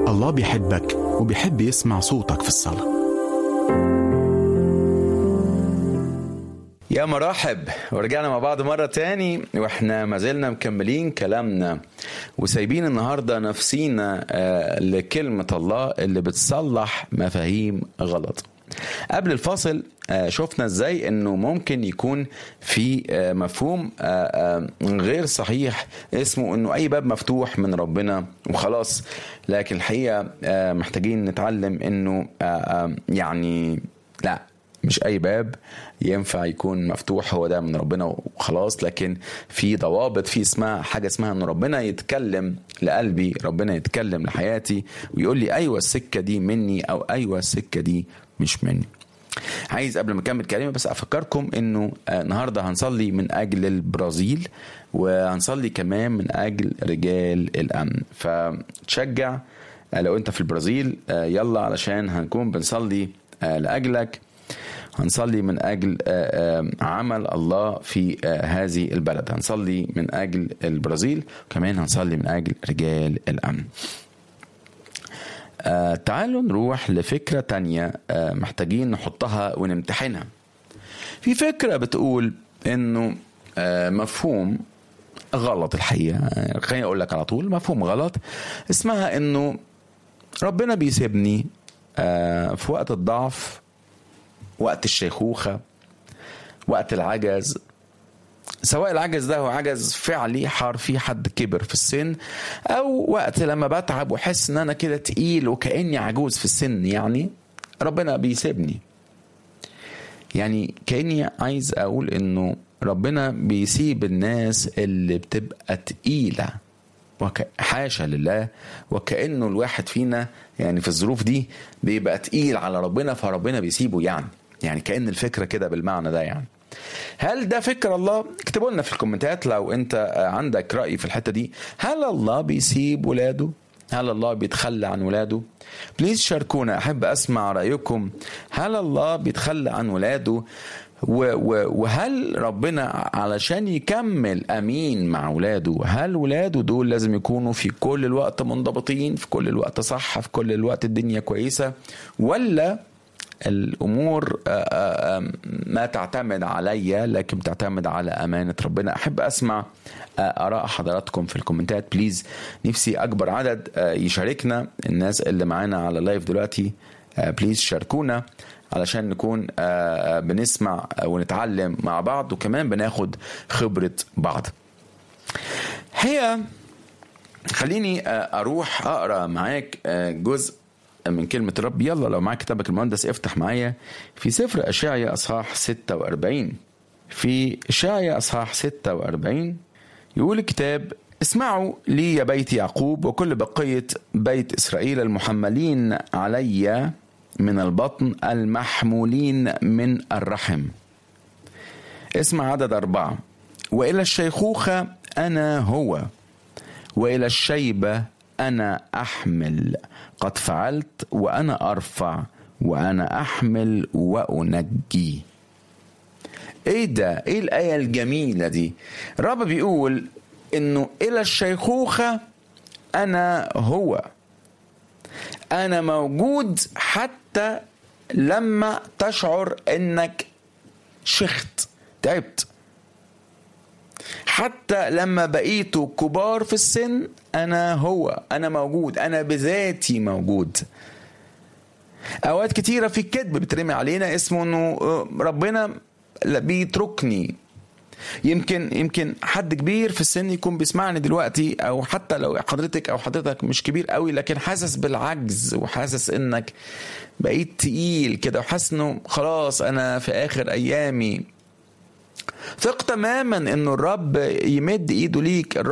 الله بيحبك وبيحب يسمع صوتك في الصلاة يا مرحب ورجعنا مع بعض مرة تاني واحنا ما زلنا مكملين كلامنا وسايبين النهاردة نفسينا آه، لكلمة الله اللي بتصلح مفاهيم غلط قبل الفاصل آه، شفنا ازاي انه ممكن يكون في آه، مفهوم آه، آه، غير صحيح اسمه انه اي باب مفتوح من ربنا وخلاص لكن الحقيقة آه، محتاجين نتعلم انه آه، آه، يعني لا مش اي باب ينفع يكون مفتوح هو ده من ربنا وخلاص لكن في ضوابط في اسمها حاجه اسمها ان ربنا يتكلم لقلبي ربنا يتكلم لحياتي ويقول لي ايوه السكه دي مني او ايوه السكه دي مش مني عايز قبل ما اكمل كلامي بس افكركم انه آه، النهارده هنصلي من اجل البرازيل وهنصلي كمان من اجل رجال الامن فتشجع آه، لو انت في البرازيل آه، يلا علشان هنكون بنصلي آه، لاجلك هنصلي من اجل آه، آه، عمل الله في آه، هذه البلد هنصلي من اجل البرازيل وكمان هنصلي من اجل رجال الامن آه، تعالوا نروح لفكرة تانية آه، محتاجين نحطها ونمتحنها في فكرة بتقول انه آه، مفهوم غلط الحقيقة آه، خليني اقول لك على طول مفهوم غلط اسمها انه ربنا بيسيبني آه، في وقت الضعف وقت الشيخوخة وقت العجز سواء العجز ده هو عجز فعلي حرفي حد كبر في السن او وقت لما بتعب واحس ان انا كده تقيل وكاني عجوز في السن يعني ربنا بيسيبني يعني كاني عايز اقول انه ربنا بيسيب الناس اللي بتبقى تقيله وك... حاشا لله وكانه الواحد فينا يعني في الظروف دي بيبقى تقيل على ربنا فربنا بيسيبه يعني يعني كان الفكره كده بالمعنى ده يعني هل ده فكر الله اكتبوا لنا في الكومنتات لو انت عندك راي في الحته دي هل الله بيسيب ولاده هل الله بيتخلى عن ولاده بليز شاركونا احب اسمع رايكم هل الله بيتخلى عن ولاده و و وهل ربنا علشان يكمل امين مع ولاده هل ولاده دول لازم يكونوا في كل الوقت منضبطين في كل الوقت صح في كل الوقت الدنيا كويسه ولا الامور آه، آه، آه، ما تعتمد عليا لكن تعتمد على امانه ربنا احب اسمع آه، اراء حضراتكم في الكومنتات بليز نفسي اكبر عدد آه، يشاركنا الناس اللي معانا على اللايف دلوقتي آه، بليز شاركونا علشان نكون آه، آه، بنسمع آه، ونتعلم مع بعض وكمان بناخد خبره بعض هي خليني آه، اروح اقرا معاك آه، جزء من كلمة رب يلا لو معاك كتابك المهندس افتح معايا في سفر أشعيا أصحاح 46 في أشعيا أصحاح 46 يقول الكتاب اسمعوا لي يا بيت يعقوب وكل بقية بيت إسرائيل المحملين علي من البطن المحمولين من الرحم اسمع عدد أربعة وإلى الشيخوخة أنا هو والى الشيبه انا احمل قد فعلت وانا ارفع وانا احمل وانجي ايه ده ايه الايه الجميله دي الرب بيقول انه الى الشيخوخه انا هو انا موجود حتى لما تشعر انك شخت تعبت حتى لما بقيتوا كبار في السن انا هو انا موجود انا بذاتي موجود اوقات كتيره في كذب بترمي علينا اسمه انه ربنا لا بيتركني يمكن يمكن حد كبير في السن يكون بيسمعني دلوقتي او حتى لو حضرتك او حضرتك مش كبير قوي لكن حاسس بالعجز وحاسس انك بقيت تقيل كده وحاسس انه خلاص انا في اخر ايامي ثق تماما انه الرب يمد ايده ليك الرب